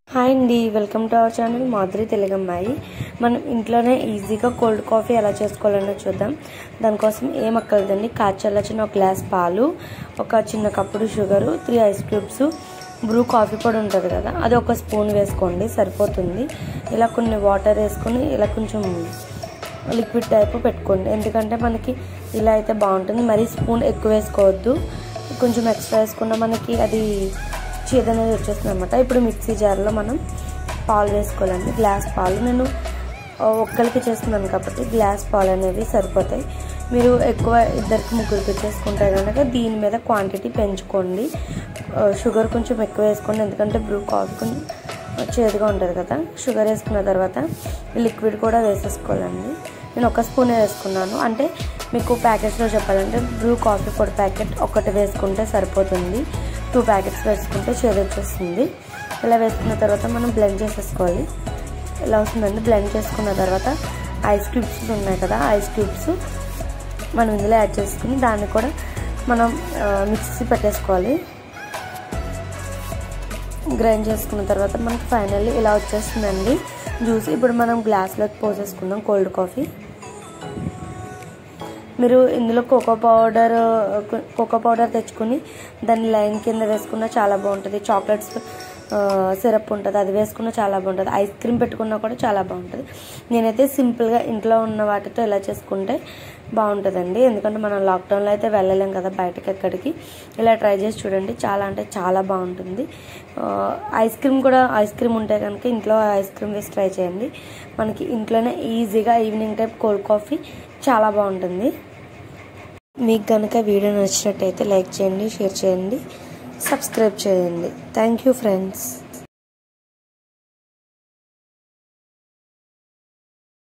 hi అండి welcome to our channel Madhuri తెలుగమ్మాయి మనం ఇంట్లోనే ఈజీగా కోల్డ్ కాఫీ ఎలా చేసుకోవాలన్నా చూద్దాం దానికోసం ఏం అక్కర్లేదండి కాచల్లాచిన ఒక గ్లాస్ పాలు ఒక చిన్న కప్పుడు sugar three ice cubes Bru coffee పొడి ఉంటుంది కదా అది ఒక స్పూన్ వేసుకోండి సరిపోతుంది ఇలా కొన్ని వాటర్ వేసుకొని ఇలా కొంచెం లిక్విడ్ టైప్ పెట్టుకోండి ఎందుకంటే మనకి ఇలా అయితే బాగుంటుంది మరీ స్పూన్ ఎక్కువ వేసుకోవద్దు కొంచెం ఎక్స్ట్రా వేసుకున్న మనకి అది చీద అనేది వచ్చేస్తుంది అనమాట ఇప్పుడు మిక్సీ జార్లో మనం పాలు వేసుకోవాలండి గ్లాస్ పాలు నేను ఒక్కరికి చేస్తున్నాను కాబట్టి గ్లాస్ పాలు అనేవి సరిపోతాయి మీరు ఎక్కువ ఇద్దరికి ముగ్గురికి చేసుకుంటే కనుక దీని మీద క్వాంటిటీ పెంచుకోండి షుగర్ కొంచెం ఎక్కువ వేసుకోండి ఎందుకంటే బ్రూ కాఫీ కొంచెం చేదుగా ఉంటుంది కదా షుగర్ వేసుకున్న తర్వాత లిక్విడ్ కూడా వేసేసుకోవాలండి నేను ఒక స్పూనే వేసుకున్నాను అంటే మీకు ప్యాకెట్స్లో చెప్పాలంటే బ్రూ కాఫీ పొడి ప్యాకెట్ ఒకటి వేసుకుంటే సరిపోతుంది టూ ప్యాకెట్స్ వేసుకుంటే చేదు వచ్చేస్తుంది ఇలా వేసుకున్న తర్వాత మనం బ్లెండ్ చేసేసుకోవాలి ఇలా వస్తుందండి బ్లెండ్ చేసుకున్న తర్వాత ఐస్ క్యూబ్స్ ఉన్నాయి కదా ఐస్ క్యూబ్స్ మనం ఇందులో యాడ్ చేసుకుని దాన్ని కూడా మనం మిక్సీ పెట్టేసుకోవాలి గ్రైండ్ చేసుకున్న తర్వాత మనకి ఫైనల్లీ ఇలా వచ్చేస్తుందండి జ్యూస్ ఇప్పుడు మనం గ్లాస్లోకి పోసేసుకుందాం కోల్డ్ కాఫీ మీరు ఇందులో కోకో పౌడర్ కోకో పౌడర్ తెచ్చుకుని దాన్ని లైన్ కింద వేసుకున్న చాలా బాగుంటుంది చాక్లెట్స్ సిరప్ ఉంటుంది అది వేసుకున్న చాలా బాగుంటుంది ఐస్ క్రీమ్ పెట్టుకున్నా కూడా చాలా బాగుంటుంది నేనైతే సింపుల్గా ఇంట్లో ఉన్న వాటితో ఇలా చేసుకుంటే బాగుంటుందండి ఎందుకంటే మనం లాక్డౌన్లో అయితే వెళ్ళలేం కదా బయటకి ఎక్కడికి ఇలా ట్రై చేసి చూడండి చాలా అంటే చాలా బాగుంటుంది ఐస్ క్రీమ్ కూడా ఐస్ క్రీమ్ ఉంటే కనుక ఇంట్లో ఐస్ క్రీమ్ వేసి ట్రై చేయండి మనకి ఇంట్లోనే ఈజీగా ఈవినింగ్ టైప్ కోల్డ్ కాఫీ చాలా బాగుంటుంది మీకు కనుక వీడియో నచ్చినట్టయితే లైక్ చేయండి షేర్ చేయండి సబ్స్క్రైబ్ చేయండి థ్యాంక్ యూ ఫ్రెండ్స్